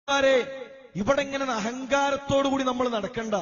സഹോദരന്മാരെ ഇവിടെ ഇങ്ങനെ അഹങ്കാരത്തോടു കൂടി നമ്മൾ നടക്കണ്ട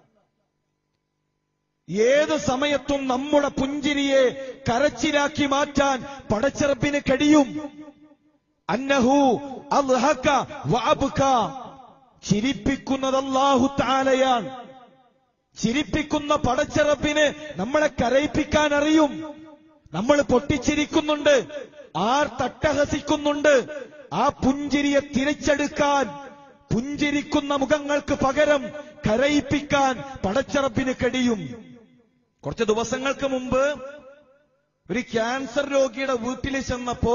ഏത് സമയത്തും നമ്മുടെ പുഞ്ചിരിയെ കരച്ചിലാക്കി മാറ്റാൻ പടച്ചിറപ്പിന് കഴിയും അന്നഹു അൽഹക വഅബ്ക ചിരിപ്പിക്കുന്നത് അല്ലാഹു തആലയാണ് ചിരിപ്പിക്കുന്ന പടച്ചിറപ്പിന് നമ്മളെ കരയിപ്പിക്കാൻ അറിയും നമ്മൾ പൊട്ടിച്ചിരിക്കുന്നുണ്ട് ആർ തട്ടഹസിക്കുന്നുണ്ട് ആ പുഞ്ചിരിയെ തിരിച്ചെടുക്കാൻ പുഞ്ചിരിക്കുന്ന മുഖങ്ങൾക്ക് പകരം കരയിപ്പിക്കാൻ പടച്ചിറപ്പിന് കഴിയും കുറച്ച് ദിവസങ്ങൾക്ക് മുമ്പ് ഒരു ക്യാൻസർ രോഗിയുടെ വീട്ടിൽ ചെന്നപ്പോ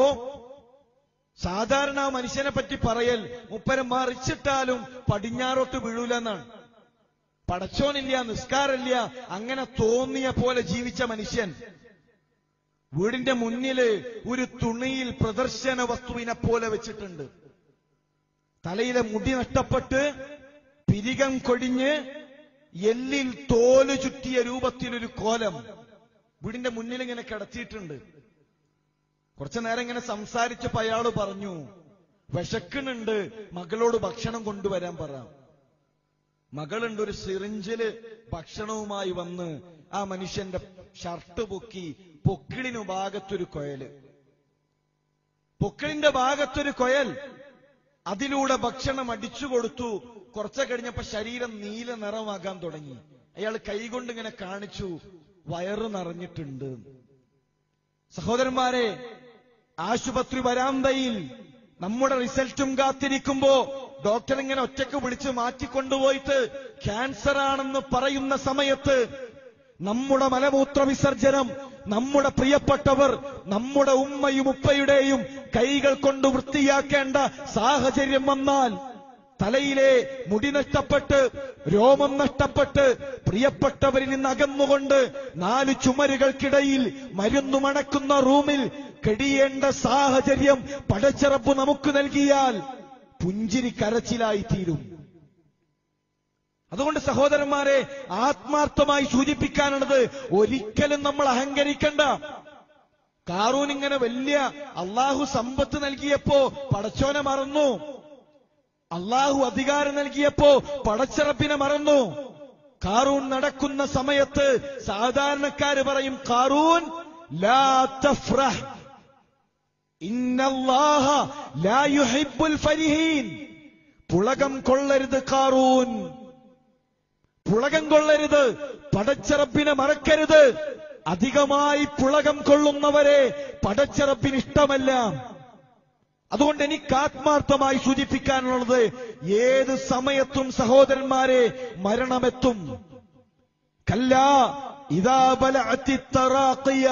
സാധാരണ ആ മനുഷ്യനെ പറ്റി പറയൽ മുപ്പരം മറിച്ചിട്ടാലും പടിഞ്ഞാറോട്ട് വീഴൂല എന്നാണ് പടച്ചോനില്ല നിസ്കാരമില്ല അങ്ങനെ തോന്നിയ പോലെ ജീവിച്ച മനുഷ്യൻ വീടിന്റെ മുന്നില് ഒരു തുണിയിൽ പ്രദർശന വസ്തുവിനെ പോലെ വെച്ചിട്ടുണ്ട് തലയിലെ മുടി നഷ്ടപ്പെട്ട് പിരികം കൊടിഞ്ഞ് എല്ലിൽ തോല് ചുറ്റിയ രൂപത്തിലൊരു കോലം വീടിന്റെ മുന്നിൽ ഇങ്ങനെ കിടത്തിയിട്ടുണ്ട് കുറച്ചു നേരം ഇങ്ങനെ സംസാരിച്ചപ്പോ അയാള് പറഞ്ഞു വിശക്കണുണ്ട് മകളോട് ഭക്ഷണം കൊണ്ടുവരാൻ പറ മകളുണ്ട് ഒരു സിറിഞ്ചില് ഭക്ഷണവുമായി വന്ന് ആ മനുഷ്യന്റെ ഷർട്ട് പൊക്കി പൊക്കിളിനു ഭാഗത്തൊരു കൊയല് പൊക്കിളിന്റെ ഭാഗത്തൊരു കൊയൽ അതിലൂടെ ഭക്ഷണം അടിച്ചു കൊടുത്തു കുറച്ച് കഴിഞ്ഞപ്പോ ശരീരം നീല നിറമാകാൻ തുടങ്ങി അയാൾ കൈകൊണ്ട് ഇങ്ങനെ കാണിച്ചു വയറ് നിറഞ്ഞിട്ടുണ്ട് സഹോദരന്മാരെ ആശുപത്രി വരാന്തയിൽ നമ്മുടെ റിസൾട്ടും കാത്തിരിക്കുമ്പോ ഡോക്ടർ ഇങ്ങനെ ഒറ്റക്ക് വിളിച്ച് മാറ്റിക്കൊണ്ടുപോയിട്ട് ക്യാൻസർ ആണെന്ന് പറയുന്ന സമയത്ത് നമ്മുടെ മലമൂത്ര വിസർജനം നമ്മുടെ പ്രിയപ്പെട്ടവർ നമ്മുടെ ഉമ്മയും ഉപ്പയുടെയും കൈകൾ കൊണ്ട് വൃത്തിയാക്കേണ്ട സാഹചര്യം വന്നാൽ തലയിലെ മുടി നഷ്ടപ്പെട്ട് രോമം നഷ്ടപ്പെട്ട് പ്രിയപ്പെട്ടവരിൽ നിന്ന് അകന്നുകൊണ്ട് നാല് ചുമരുകൾക്കിടയിൽ മരുന്നു മണക്കുന്ന റൂമിൽ കെടിയേണ്ട സാഹചര്യം പടച്ചിറപ്പ് നമുക്ക് നൽകിയാൽ പുഞ്ചിരി കരച്ചിലായി തീരും അതുകൊണ്ട് സഹോദരന്മാരെ ആത്മാർത്ഥമായി സൂചിപ്പിക്കാനുള്ളത് ഒരിക്കലും നമ്മൾ അഹങ്കരിക്കണ്ട കാറൂൻ ഇങ്ങനെ വലിയ അള്ളാഹു സമ്പത്ത് നൽകിയപ്പോ പടച്ചോനെ മറന്നു അള്ളാഹു അധികാരം നൽകിയപ്പോ പടച്ചിറപ്പിനെ മറന്നു കാറൂൺ നടക്കുന്ന സമയത്ത് സാധാരണക്കാര് പറയും കാറൂൻ ലാ തഫ്രഹ് ഇന്നല്ലാഹ ലാ യുഹിബ്ബുൽ ഫരിഹീൻ പുളകം കൊള്ളരുത് കാറൂൻ പുളകം കൊള്ളരുത് പടച്ചിറപ്പിനെ മറക്കരുത് അധികമായി പുളകം കൊള്ളുന്നവരെ പടച്ചിറപ്പിന് ഇഷ്ടമല്ല അതുകൊണ്ട് എനിക്ക് ആത്മാർത്ഥമായി സൂചിപ്പിക്കാനുള്ളത് ഏത് സമയത്തും സഹോദരന്മാരെ മരണമെത്തും കല്ല ഇതാ ബലഅത്തി തറാഖിയ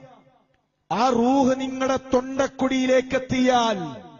ആ റൂഹ് നിങ്ങളുടെ തൊണ്ടക്കുടിയിലേക്ക് എത്തിയാൽ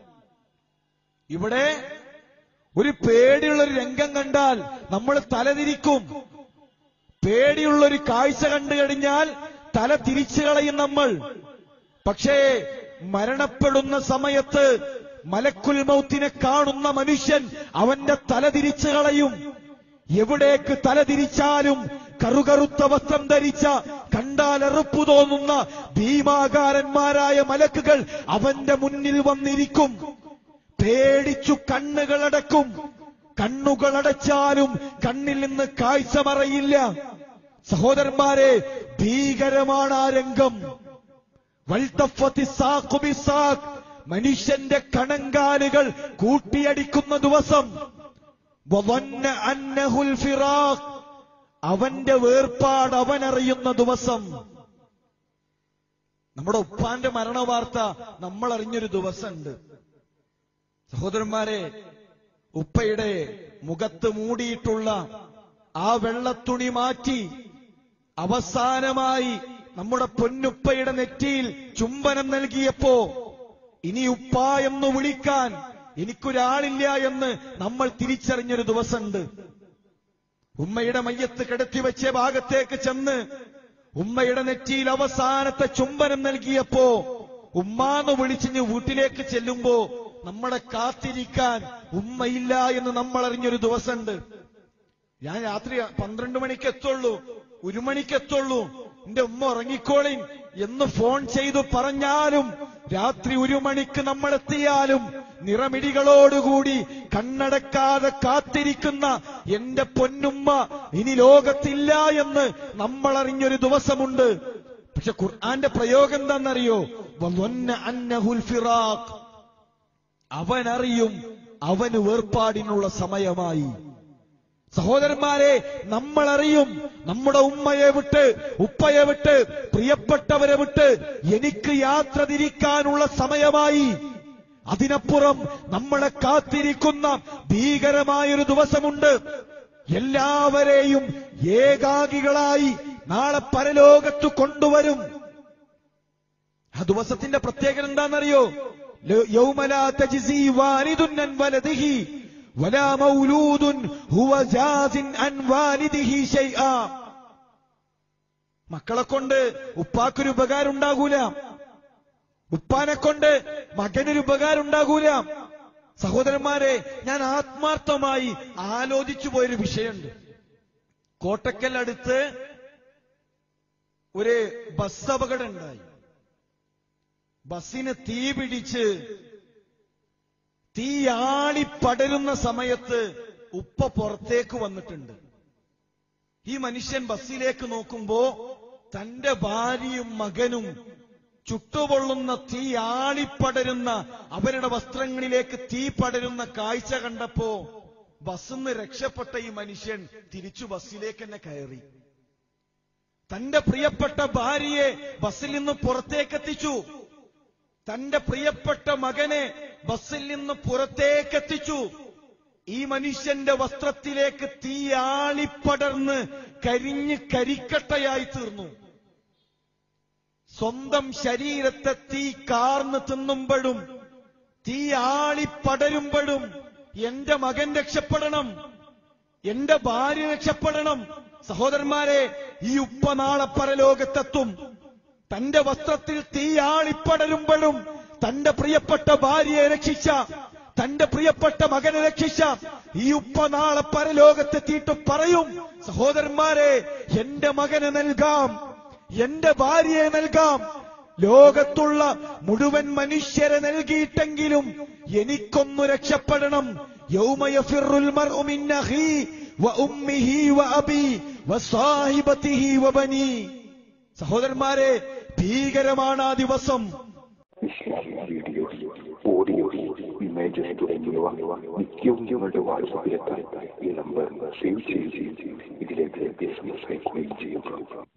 ഇവിടെ ഒരു പേടിയുള്ള ഒരു രംഗം കണ്ടാൽ നമ്മൾ തലതിരിക്കും പേടിയുള്ള ഒരു കാഴ്ച കണ്ടു കഴിഞ്ഞാൽ തല തിരിച്ചു കളയും നമ്മൾ പക്ഷേ മരണപ്പെടുന്ന സമയത്ത് മലക്കുൽ മൗത്തിനെ കാണുന്ന മനുഷ്യൻ അവന്റെ തല തിരിച്ചു കളയും എവിടേക്ക് തല തിരിച്ചാലും കറുകറുത്ത വസ്ത്രം ധരിച്ച കണ്ടാൽ എറുപ്പു തോന്നുന്ന ഭീമാകാരന്മാരായ മലക്കുകൾ അവന്റെ മുന്നിൽ വന്നിരിക്കും പേടിച്ചു കണ്ണുകളടക്കും കണ്ണുകളടച്ചാലും കണ്ണിൽ നിന്ന് കാഴ്ച മറയില്ല സഹോദരന്മാരെ ഭീകരമാണ് ആ രംഗം വൽത്തഫത്തി സാഖു ബിസാഖ്. മനുഷ്യന്റെ കണങ്കാലുകൾ കൂട്ടിയടിക്കുന്ന ദിവസം വظن أنه الفراق. അവന്റെ വേർപാട് അവനറിയുന്ന ദിവസം നമ്മുടെ ഉപ്പാന്റെ മരണവാർത്ത നമ്മൾ അറിഞ്ഞൊരു ദിവസമുണ്ട് സഹോദരന്മാരെ ഉപ്പയുടെ മുഖത്ത് മൂടിയിട്ടുള്ള ആ വെള്ളത്തുണി മാറ്റി അവസാനമായി നമ്മുടെ പൊന്നുപ്പയുടെ നെറ്റിയിൽ ചുംബനം നൽകിയപ്പോ ഇനി ഉപ്പ എന്ന് വിളിക്കാൻ എനിക്കൊരാളില്ല എന്ന് നമ്മൾ തിരിച്ചറിഞ്ഞൊരു ദിവസമുണ്ട് ഉമ്മയുടെ മയ്യത്ത് കിടത്തി വെച്ച ഭാഗത്തേക്ക് ചെന്ന് ഉമ്മയുടെ നെറ്റിയിൽ അവസാനത്തെ ചുംബനം നൽകിയപ്പോ ഉമ്മാന്ന് വിളിച്ചിഞ്ഞ് വീട്ടിലേക്ക് ചെല്ലുമ്പോ നമ്മളെ കാത്തിരിക്കാൻ ഉമ്മയില്ല എന്ന് നമ്മൾ അറിഞ്ഞൊരു ദിവസമുണ്ട് ഞാൻ രാത്രി പന്ത്രണ്ട് മണിക്ക് എത്തുള്ളൂ ഒരു മണിക്ക് എത്തുള്ളൂ എന്റെ ഉമ്മ ഉറങ്ങിക്കോളിൻ എന്ന് ഫോൺ ചെയ്തു പറഞ്ഞാലും രാത്രി ഒരു മണിക്ക് നമ്മൾ എത്തിയാലും നിറമിടികളോടുകൂടി കണ്ണടക്കാതെ കാത്തിരിക്കുന്ന എന്റെ പൊന്നുമ്മ ഇനി ലോകത്തില്ല എന്ന് നമ്മൾ അറിഞ്ഞൊരു ദിവസമുണ്ട് പക്ഷെ ഖുർആന്റെ പ്രയോഗം എന്താണെന്നറിയോ വظن أنه الفراق. അവനറിയും അവന് വേർപാടിനുള്ള സമയമായി സഹോദരന്മാരെ നമ്മൾ അറിയും നമ്മുടെ ഉമ്മയെ വിട്ട് ഉപ്പയെ വിട്ട് പ്രിയപ്പെട്ടവരെ വിട്ട് എനിക്ക് യാത്ര തിരിക്കാനുള്ള സമയമായി അതിനപ്പുറം നമ്മളെ കാത്തിരിക്കുന്ന ഭീകരമായൊരു ദിവസമുണ്ട് എല്ലാവരെയും ഏകാകികളായി നാളെ പരലോകത്ത് കൊണ്ടുവരും ആ ദിവസത്തിന്റെ പ്രത്യേകത എന്താണെന്നറിയോ ല- യൗമ ലാ തജ്സി വാലിദുൻ അൻ വലദിഹി വലാ മൗലൂദുൻ ഹുവ ജാസിൻ അൻ വാലിദിഹി ശൈആ മക്കളെ കൊണ്ട് ഉപ്പാക്കൊരു ഉപകാരം ഉണ്ടാകൂല ഉപ്പാനെ കൊണ്ട് മകനൊരു ഉപകാരം ഉണ്ടാകൂല സഹോദരന്മാരെ ഞാൻ ആത്മാർത്ഥമായി ആലോചിച്ചു പോയൊരു വിഷയമുണ്ട് കോട്ടക്കൽ അടുത്ത് ഒരു ബസ് അപകടം ഉണ്ടായി ബസ്സിന് തീ പിടിച്ച് തീ ആളിപ്പടരുന്ന സമയത്ത് ഉപ്പ പുറത്തേക്ക് വന്നിട്ടുണ്ട് ഈ മനുഷ്യൻ ബസ്സിലേക്ക് നോക്കുമ്പോ തന്റെ ഭാര്യയും മകനും ചുട്ടുപൊള്ളുന്ന തീ ആളിപ്പടരുന്ന അവരുടെ വസ്ത്രങ്ങളിലേക്ക് തീ പടരുന്ന കാഴ്ച കണ്ടപ്പോ ബസ്സിന്ന് രക്ഷപ്പെട്ട ഈ മനുഷ്യൻ തിരിച്ചു ബസ്സിലേക്ക് തന്നെ കയറി തന്റെ പ്രിയപ്പെട്ട ഭാര്യയെ ബസ്സിൽ നിന്ന് പുറത്തേക്കെത്തിച്ചു തന്റെ പ്രിയപ്പെട്ട മകനെ ബസ്സിൽ നിന്ന് പുറത്തേക്കെത്തിച്ചു ഈ മനുഷ്യന്റെ വസ്ത്രത്തിലേക്ക് തീ ആളിപ്പടർന്ന് കരിഞ്ഞ് കരിക്കട്ടയായി തീർന്നു സ്വന്തം ശരീരത്തെ തീ കാർന്ന് തിന്നുമ്പോഴും തീ ആളിപ്പടരുമ്പോഴും എന്റെ മകൻ രക്ഷപ്പെടണം എന്റെ ഭാര്യ രക്ഷപ്പെടണം സഹോദരന്മാരെ ഈ ഉപ്പ നാളെ പരലോകത്തെത്തും തന്റെ വസ്ത്രത്തിൽ തീ ആളിപ്പടരുമ്പോഴും തന്റെ പ്രിയപ്പെട്ട ഭാര്യയെ രക്ഷിച്ച തന്റെ പ്രിയപ്പെട്ട മകനെ രക്ഷിച്ച ഈ ഉപ്പ നാളെ പരലോകത്തെത്തിയിട്ട് പറയും സഹോദരന്മാരെ എന്റെ മകനെ നൽകാം എന്റെ ഭാര്യയെ നൽകാം ലോകത്തുള്ള മുഴുവൻ മനുഷ്യരെ നൽകിയിട്ടെങ്കിലും എനിക്കൊന്നു രക്ഷപ്പെടണം യൗമയഫിറുൽ മർഉ മിൻ അഖീ വ ഉമ്മിഹി വ അബി വ സാഹിബതിഹി വ ബനി സഹോദരന്മാരെ ഭീകരമാണ് ആ ദിവസം ഇസ്ലാം വീഡിയോസ് ഓഡിയോസ് ഇമേജസ് തുടങ്ങിയവ നിത്യവും നിങ്ങളുടെ വാട്സാപ്പിലെത്താൻ ഈ നമ്പർ സേവ് ചെയ്യുകയും ഇതിലേക്ക് സബ്സ്ക്രൈബ് ചെയ്യുകയും ചെയ്യുക